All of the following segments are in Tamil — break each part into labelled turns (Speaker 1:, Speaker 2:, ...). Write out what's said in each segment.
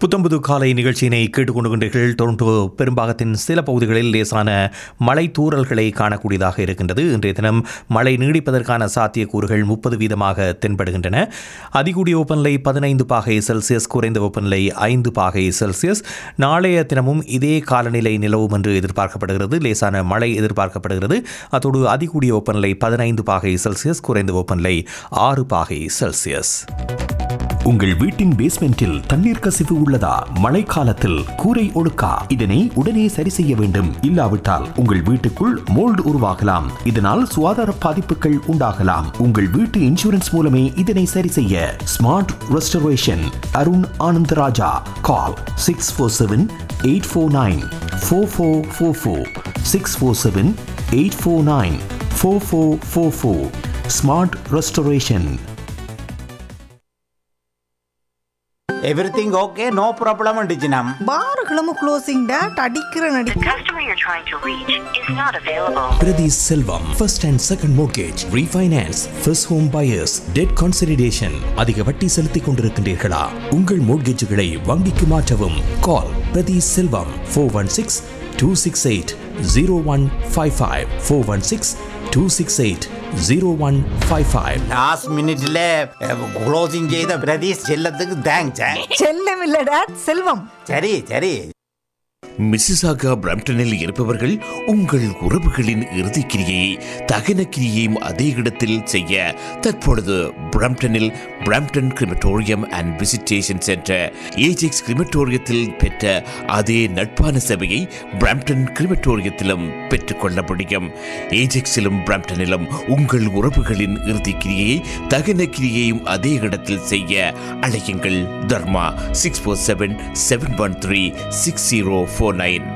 Speaker 1: புத்தம்புது காலை நிகழ்ச்சியினை கேட்டுக்கொண்டுகின்றீர்கள் டொரண்டோ பெரும்பாகத்தின் சில பகுதிகளில் லேசான மழை தூறல்களை காணக்கூடியதாக இருக்கின்றது இன்றைய தினம் மழை நீடிப்பதற்கான சாத்தியக்கூறுகள் முப்பது வீதமாக தென்படுகின்றன அதிகூடிய வெப்பநிலை பதினைந்து பாகை செல்சியஸ் குறைந்த வெப்பநிலை ஐந்து பாகை செல்சியஸ் நாளைய தினமும் இதே காலநிலை நிலவும் என்று எதிர்பார்க்கப்படுகிறது லேசான மழை எதிர்பார்க்கப்படுகிறது அத்தோடு அதிகூடிய வெப்பநிலை பதினைந்து பாகை செல்சியஸ் குறைந்த வெப்பநிலை ஆறு பாகை செல்சியஸ்
Speaker 2: உங்கள் வீட்டின் பேஸ்மெண்டில் தண்ணீர் கசிவு உள்ளதா மழைக்காலத்தில் கூரை ஒழுக்கா இதனை உடனே சரி செய்ய வேண்டும் இல்லாவிட்டால் உங்கள் வீட்டுக்குள் மோல்டு உருவாகலாம் இதனால் சுகாதார பாதிப்புகள் உண்டாகலாம் உங்கள் வீட்டு இன்சூரன்ஸ் மூலமே இதனை சரி செய்ய smart restoration Arun Anandaraja call six four seven eight four nine four four four four six four seven eight four nine four four four four smart restoration
Speaker 3: everything okay no problem அண்டிச்சினம்
Speaker 4: பாருகளும் க்ளோசிங் டேட் அடிக்கிற நடி
Speaker 5: The customer you're trying to reach is not available.
Speaker 1: Prati Selvam, first and second mortgage, refinance, first home buyers, debt consolidation. அதிக வட்டி செலுத்திக் கொண்டிருக்கின்றீர்களா உங்கள் மோட்கேஜுகளை வங்கிக்கு மாற்றவும் call Prathi Selvam four one six two six eight zero one five five four one six two six eight zero one five five
Speaker 3: last மினிட்ல க்ளோசிங் செய்த பிரதீஷ் செல்லத்துக்கு தேங்க்ஸ்
Speaker 4: செல்லம் இல்ல டேட் செல்வம்
Speaker 3: சரி சரி
Speaker 6: மிசிசாகா பிரம்டனில் இருப்பவர்கள் உங்கள் உறவுகளின் இறுதிக் கிரியை தகன கிரியையும் அதே இடத்தில் செய்ய தற்பொழுது பிரம்டனில் Brampton crematorium and visitation centre Ajax கிரிமட்டோரியத்தில் பெற்ற அதே நட்பான சேவையை பிரம்டன் கிரிமட்டோரியத்திலும் பெற்றுக்கொள்ள முடியும் ஏஜெக்ஸிலும் பிரம்டனிலும் உங்கள் உறவுகளின் இறுதிக் கிரியையை தகன கிரியையும் அதே இடத்தில் செய்ய அழையுங்கள் Dharma six four seven seven one three six zero four nine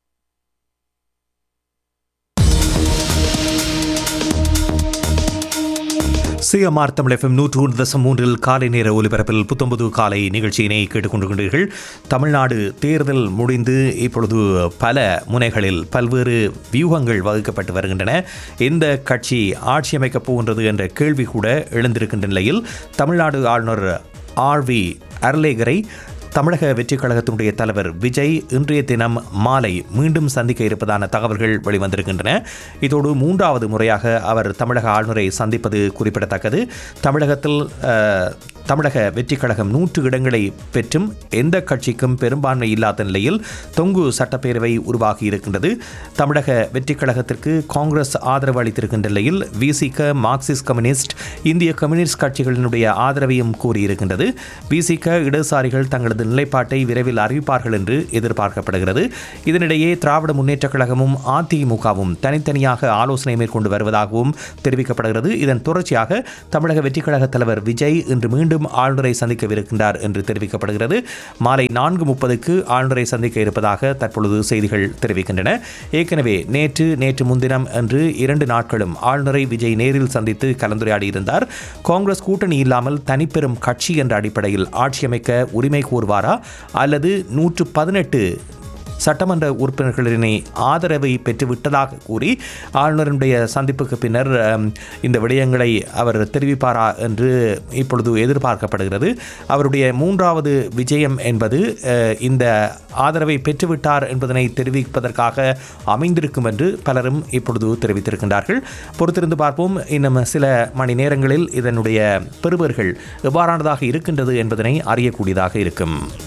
Speaker 1: CMR Tamil FM நூற்று ஒன்று தசம் மூன்றில் காலை நேர ஒலிபரப்பில் புத்தம்பது காலை நிகழ்ச்சியினை கேட்டுக்கொண்டிருக்கின்றீர்கள் தமிழ்நாடு தேர்தல் முடிந்து இப்பொழுது பல முனைகளில் பல்வேறு வியூகங்கள் வகுக்கப்பட்டு வருகின்றன எந்த கட்சி ஆட்சி அமைக்கப் போகின்றது என்ற கேள்வி கூட எழுந்திருக்கின்ற நிலையில் தமிழ்நாடு ஆளுநர் ஆர் வி அர்லேகரை தமிழக வெற்றிக் கழகத்தினுடைய தலைவர் விஜய் இன்றைய தினம் மாலை மீண்டும் சந்திக்க இருப்பதான தகவல்கள் வெளிவந்திருக்கின்றன இதோடு மூன்றாவது முறையாக அவர் தமிழக ஆளுநரை சந்திப்பது குறிப்பிடத்தக்கது தமிழகத்தில் அஹ், தமிழக வெற்றிக் கழகம் நூற்று இடங்களை பெற்றும் எந்த கட்சிக்கும் பெரும்பான்மை இல்லாத நிலையில் தொங்கு சட்டப்பேரவை உருவாகி இருக்கின்றது தமிழக வெற்றிக் கழகத்திற்கு காங்கிரஸ் ஆதரவு அளித்திருக்கின்ற நிலையில் விசிக மார்க்சிஸ்ட் கம்யூனிஸ்ட் இந்திய கம்யூனிஸ்ட் கட்சிகளினுடைய ஆதரவையும் கூறியிருக்கின்றது விசிக இடதுசாரிகள் தங்களது நிலைப்பாட்டை விரைவில் அறிவிப்பார்கள் என்று எதிர்பார்க்கப்படுகிறது இதனிடையே திராவிட முன்னேற்றக் கழகமும் அதிமுகவும் தனித்தனியாக ஆலோசனை மேற்கொண்டு வருவதாகவும் தெரிவிக்கப்படுகிறது இதன் தொடர்ச்சியாக தமிழக வெற்றிக் கழக தலைவர் விஜய் இன்று மீண்டும் ஆளுநரை சந்திக்கவிருக்கின்றார் என்று தெரிவிக்கப்படுகிறது மாலை நான்கு முப்பதுக்கு ஆளுநரை சந்திக்க இருப்பதாக தற்பொழுது செய்திகள் தெரிவிக்கின்றன ஏற்கனவே நேற்று நேற்று முன்தினம் என்று இரண்டு நாட்களும் ஆளுநரை விஜய் நேரில் சந்தித்து கலந்துரையாடி இருந்தார் காங்கிரஸ் கூட்டணி இல்லாமல் தனிப்பெரும் கட்சி என்ற அடிப்படையில் ஆட்சி அமைக்க உரிமை கோருவாரா அல்லது நூற்று பதினெட்டு சட்டமன்ற உறுப்பினர்களினை ஆதரவை பெற்றுவிட்டதாக கூறி ஆளுநருடைய சந்திப்புக்கு பின்னர் அம், இந்த விடயங்களை அவர் தெரிவிப்பாரா என்று இப்பொழுது எதிர்பார்க்கப்படுகிறது அவருடைய மூன்றாவது விஜயம் என்பது அஹ், இந்த ஆதரவை பெற்றுவிட்டார் என்பதனை தெரிவிப்பதற்காக அமைந்திருக்கும் என்று பலரும் இப்பொழுது தெரிவித்திருக்கின்றார்கள் பொறுத்திருந்து பார்ப்போம் இன்னும் சில மணி நேரங்களில் இதனுடைய பெறுபர்கள் எவ்வாறானதாக இருக்கின்றது என்பதனை அறியக்கூடியதாக இருக்கும்